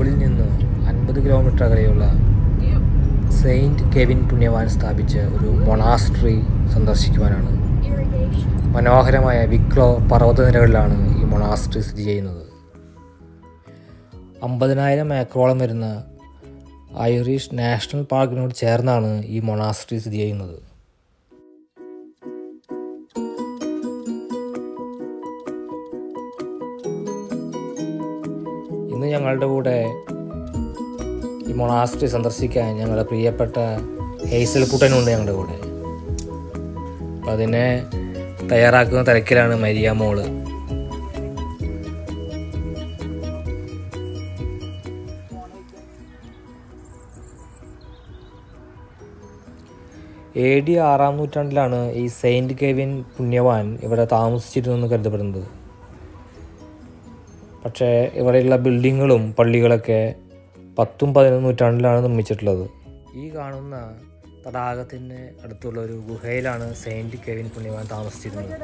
ടെമ്പിളിൽ നിന്ന് അൻപത് കിലോമീറ്റർ അകലെയുള്ള സെയിൻറ്റ് കെവിൻ പുണ്യവാൻ സ്ഥാപിച്ച ഒരു മൊണാസ്ട്രി സന്ദർശിക്കുവാനാണ് മനോഹരമായ വിക്ലോ പർവ്വതനിരകളിലാണ് ഈ മൊണാസ്ട്രി സ്ഥിതി ചെയ്യുന്നത് അമ്പതിനായിരം ഏക്കറോളം വരുന്ന ഐറിഷ് നാഷണൽ പാർക്കിനോട് ചേർന്നാണ് ഈ മൊണാസ്ട്രി സ്ഥിതി ചെയ്യുന്നത് ഇന്ന് ഞങ്ങളുടെ കൂടെ ഈ മൊണാസ്ട്രി സന്ദർശിക്കാൻ ഞങ്ങളുടെ പ്രിയപ്പെട്ട ഹേസൽ കുട്ടനുണ്ട് ഞങ്ങളുടെ കൂടെ അപ്പം അതിനെ തയ്യാറാക്കുന്ന തിരക്കിലാണ് മരിയ മോള് എ ഡി ആറാം നൂറ്റാണ്ടിലാണ് ഈ സെയിൻറ്റ് കെവിൻ പുണ്യവാൻ ഇവിടെ താമസിച്ചിരുന്നെന്ന് കരുതപ്പെടുന്നത് പക്ഷേ ഇവിടെയുള്ള ബിൽഡിങ്ങുകളും പള്ളികളൊക്കെ പത്തും പതിനൊന്നും നൂറ്റാണ്ടിലാണ് നിർമ്മിച്ചിട്ടുള്ളത് ഈ കാണുന്ന തടാകത്തിന് അടുത്തുള്ള ഒരു ഗുഹയിലാണ് സെയിൻറ്റ് കെവിൻ പുണ്യവാൻ താമസിച്ചിരുന്നത്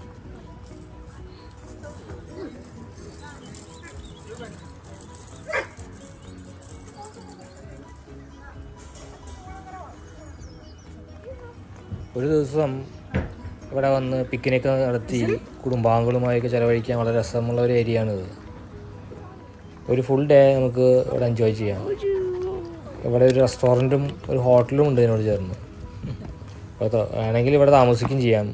ഒരു ദിവസം ഇവിടെ വന്ന് പിക്നിക്ക് നടത്തി കുടുംബാംഗങ്ങളുമായൊക്കെ ചിലവഴിക്കാൻ വളരെ രസമുള്ള ഒരു ഏരിയ ആണിത് ഒരു ഫുൾ ഡേ നമുക്ക് ഇവിടെ എൻജോയ് ചെയ്യാം ഇവിടെ ഒരു റെസ്റ്റോറൻറ്റും ഒരു ഹോട്ടലും ഉണ്ട് ഇതിനോട് ചേർന്ന് അപ്പോൾ ത- വേണമെങ്കിൽ ഇവിടെ താമസിക്കുകയും ചെയ്യാം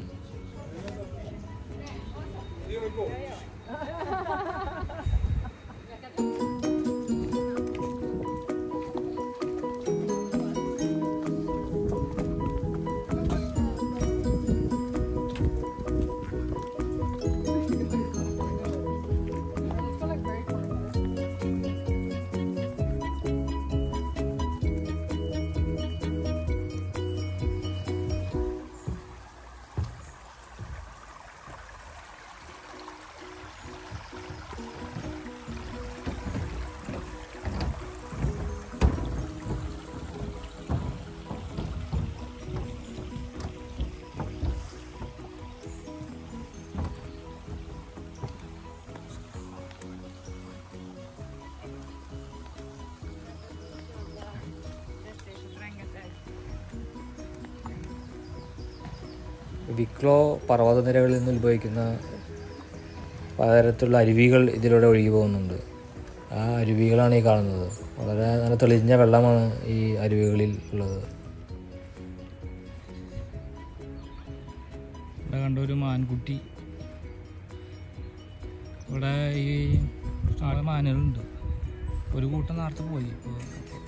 വിക്ലോ പർവ്വതനിരകളിൽ നിന്ന് ഉത്ഭവിക്കുന്ന പലതരത്തിലുള്ള അരുവികൾ ഇതിലൂടെ ഒഴുകി പോകുന്നുണ്ട് ആ അരുവികളാണ് ഈ കാണുന്നത് വളരെ നല്ല തെളിഞ്ഞ വെള്ളമാണ് ഈ അരുവികളിൽ ഉള്ളത് ഇവിടെ കണ്ട ഒരു മാൻകുട്ടി ഇവിടെ ഈ നാളെ മാനുകളുണ്ട് ഒരു കൂട്ടം നേരത്തെ പോയി ഇപ്പോൾ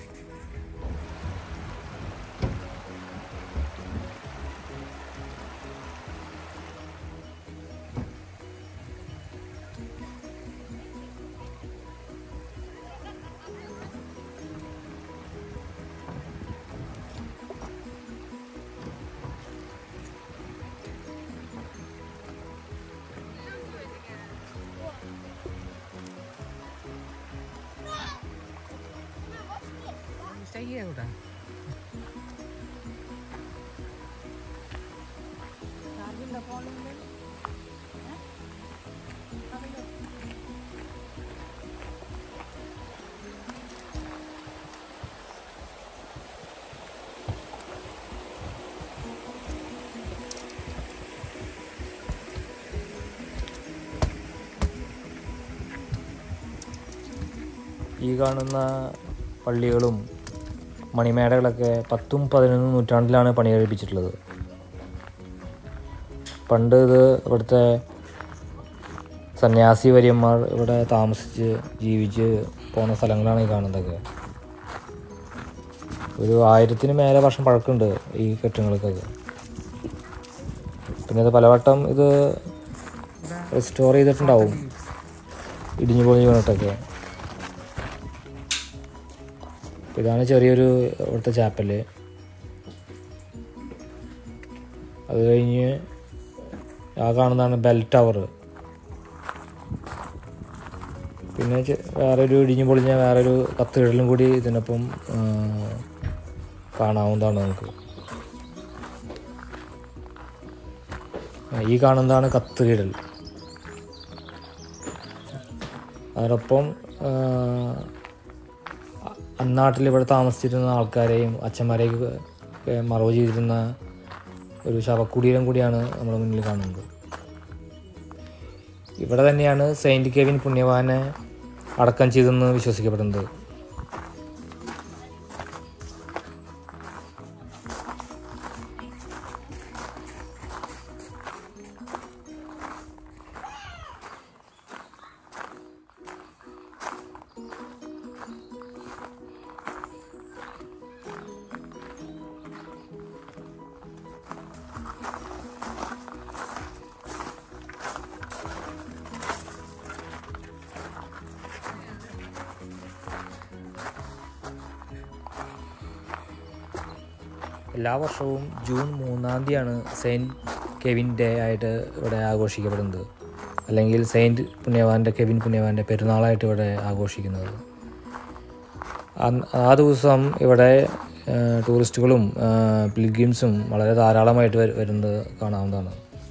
ഈ കാണുന്ന പള്ളികളും മണിമേടകളൊക്കെ പത്തും പതിനൊന്നും നൂറ്റാണ്ടിലാണ് പണി കഴിപ്പിച്ചിട്ടുള്ളത് പണ്ട് ഇത് ഇവിടുത്തെ സന്യാസി വര്യന്മാർ ഇവിടെ താമസിച്ച് ജീവിച്ച് പോണ സ്ഥലങ്ങളാണ് ഈ കാണുന്നതൊക്കെ ഒരു ആയിരത്തിന് മേലെ വർഷം പഴക്കമുണ്ട് ഈ കെട്ടിടങ്ങൾക്കൊക്കെ പിന്നെ ഇത് പലവട്ടം ഇത് റെസ്റ്റോർ ചെയ്തിട്ടുണ്ടാവും ഇടിഞ്ഞു പൊളിഞ്ഞു വീണിട്ടൊക്കെ അപ്പോൾ ഇതാണ് ചെറിയൊരു ഇവിടുത്തെ ചാപ്പല് അത് കഴിഞ്ഞ് ആ കാണുന്നതാണ് ബെൽ ടവർ പിന്നെ ചെ- വേറൊരു ഇടിഞ്ഞു പൊളിഞ്ഞ വേറൊരു കത്തുകിടലും കൂടി ഇതിനൊപ്പം ആ, കാണാവുന്നതാണ് നമുക്ക് ആ, ഈ കാണുന്നതാണ് കത്തുകിടൽ അതോടൊപ്പം ആ, നാട്ടിൽ ഇവിടെ താമസിച്ചിരുന്ന ആൾക്കാരെയും അച്ഛന്മാരെയും ഒക്കെ മറവ് ചെയ്തിരുന്ന ഒരു ശവക്കുടീരം കൂടിയാണ് നമ്മുടെ മുന്നിൽ കാണുന്നത് ഇവിടെ തന്നെയാണ് സെയിൻറ്റ് കെവിൻ പുണ്യവാനെ അടക്കം ചെയ്തെന്ന് വിശ്വസിക്കപ്പെടുന്നത് എല്ലാ വർഷവും ജൂൺ മൂന്നാം തീയതിയാണ് സെയിൻറ്റ് കെവിൻ ഡേ ആയിട്ട് ഇവിടെ ആഘോഷിക്കപ്പെടുന്നത് അല്ലെങ്കിൽ സെയിൻറ്റ് പുണ്യവാൻ്റെ കെവിൻ പുണ്യവാൻ്റെ പെരുന്നാളായിട്ട് ഇവിടെ ആഘോഷിക്കുന്നത് അന്ന് ആ ദിവസം ഇവിടെ ആ, ടൂറിസ്റ്റുകളും പിൽഗ്രിംസും വളരെ ധാരാളമായിട്ട് വരു- വരുന്നത് കാണാവുന്നതാണ്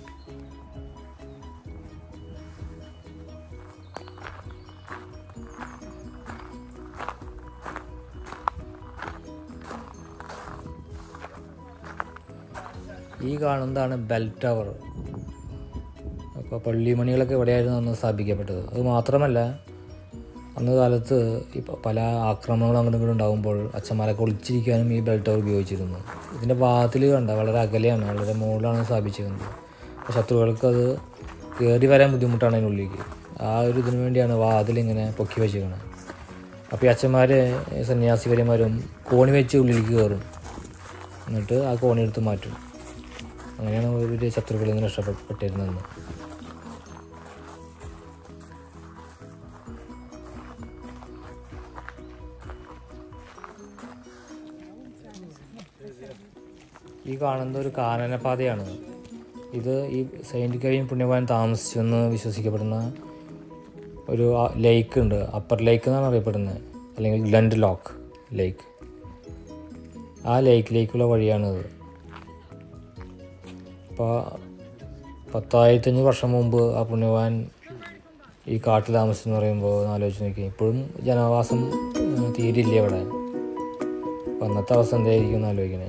ഈ കാണുന്നതാണ് ബെൽ ടവർ അപ്പോൾ പള്ളിമണികളൊക്കെ ഇവിടെയായിരുന്നു അന്ന് സ്ഥാപിക്കപ്പെട്ടത് അത് മാത്രമല്ല അന്ന് കാലത്ത് ഇപ്പോൾ പല ആക്രമണങ്ങളും അങ്ങോട്ടും ഇങ്ങോട്ടും ഉണ്ടാകുമ്പോൾ അച്ഛന്മാരൊക്കെ ഒളിച്ചിരിക്കാനും ഈ ബെൽ ടവർ ഉപയോഗിച്ചിരുന്നു ഇതിൻ്റെ വാതിൽ കണ്ട വളരെ അകലെയാണ് വളരെ മുകളിലാണ് സ്ഥാപിച്ചിരുന്നത് അപ്പോൾ ശത്രുക്കൾക്ക് അത് കയറി വരാൻ ബുദ്ധിമുട്ടാണ് അതിനുള്ളിലേക്ക് ആ ഒരു ഇതിനു വേണ്ടിയാണ് വാതിൽ ഇങ്ങനെ പൊക്കി വെച്ചിരിക്കുന്നത് അപ്പോൾ ഈ അച്ഛന്മാർ സന്യാസികര്യമാരും കോണി വെച്ച് ഉള്ളിലേക്ക് കയറും എന്നിട്ട് ആ കോണി എടുത്ത് മാറ്റും അങ്ങനെയാണ് ഇവർ ശത്രുക്കളിൽ നിന്ന് രക്ഷപ്പെട്ടിരുന്നത് ഈ കാണുന്ന ഒരു കാനനപാതയാണ് ഇത് ഈ സെയിൻറ്റ് കവിൻ പുണ്യവാൻ താമസിച്ചെന്ന് വിശ്വസിക്കപ്പെടുന്ന ഒരു ലേക്ക് ഉണ്ട് അപ്പർ ലേക്ക് എന്നാണ് അറിയപ്പെടുന്നത് അല്ലെങ്കിൽ ഗ്ലൻഡ് ലോക്ക് ലേക്ക് ആ ലേക്കിലേക്കുള്ള വഴിയാണിത് അപ്പോൾ പത്തായിരത്തഞ്ഞൂറ് വർഷം മുമ്പ് ആ പുണ്യവാൻ ഈ കാട്ടിൽ താമസിച്ചെന്ന് പറയുമ്പോൾ ഒന്ന് ആലോചിച്ച് നോക്കി ഇപ്പോഴും ജനവാസം ഉം, തീരില്ല ഇവിടെ അപ്പം അന്നത്തെ അവസ്ഥ എന്തായിരിക്കും എന്ന് ആലോചിക്കണേ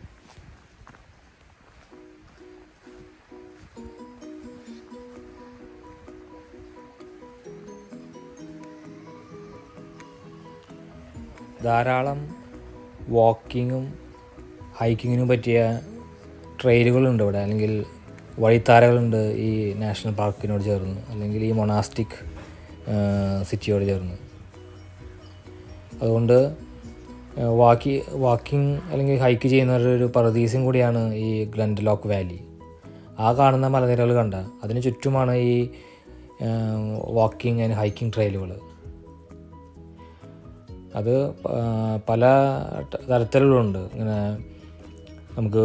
ധാരാളം വാക്കിങ്ങും ഹൈക്കിങ്ങിനും പറ്റിയ ട്രെയിലുകളുണ്ട് ഇവിടെ അല്ലെങ്കിൽ വഴിത്താരകളുണ്ട് ഈ നാഷണൽ പാർക്കിനോട് ചേർന്ന് അല്ലെങ്കിൽ ഈ മൊണാസ്റ്റിക് സിറ്റിയോട് ചേർന്ന് അതുകൊണ്ട് വാക്കി വാക്കിംഗ് അല്ലെങ്കിൽ ഹൈക്ക് ചെയ്യുന്നവരുടെ ഒരു പറദീസും കൂടിയാണ് ഈ ഗ്ലൻഡ് ലോക്ക് വാലി ആ കാണുന്ന മലനിരകൾ കണ്ട അതിന് ചുറ്റുമാണ് ഈ വാക്കിംഗ് ആൻഡ് ഹൈക്കിംഗ് ട്രെയിലുകൾ അത് പ- പല ത- തരത്തിലുണ്ട് ഇങ്ങനെ നമുക്ക്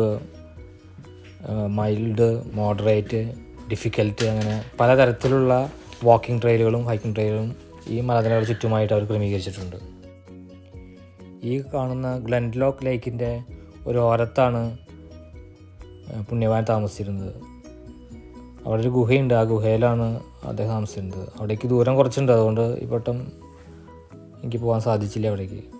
മൈൽഡ് മോഡറേറ്റ് ഡിഫിക്കൽട്ട് അങ്ങനെ പല തരത്തിലുള്ള വാക്കിംഗ് ട്രെയിലുകളും ഹൈക്കിംഗ് ട്രെയിലുകളും ഈ മലനിരകൾ ചുറ്റുമായിട്ട് അവർ ക്രമീകരിച്ചിട്ടുണ്ട് ഈ കാണുന്ന ഗ്ലൻഡ്ലോക്ക് ലേക്കിൻ്റെ ഒരു ഓരത്താണ് ആ, പുണ്യവാൻ താമസിച്ചിരുന്നത് അവിടെ ഒരു ഗുഹയുണ്ട് ആ ഗുഹയിലാണ് അദ്ദേഹം താമസിച്ചിരുന്നത് അവിടേക്ക് ദൂരം കുറച്ചുണ്ട് അതുകൊണ്ട് ഈ വട്ടം എനിക്ക് പോകാൻ സാധിച്ചില്ല അവിടേക്ക്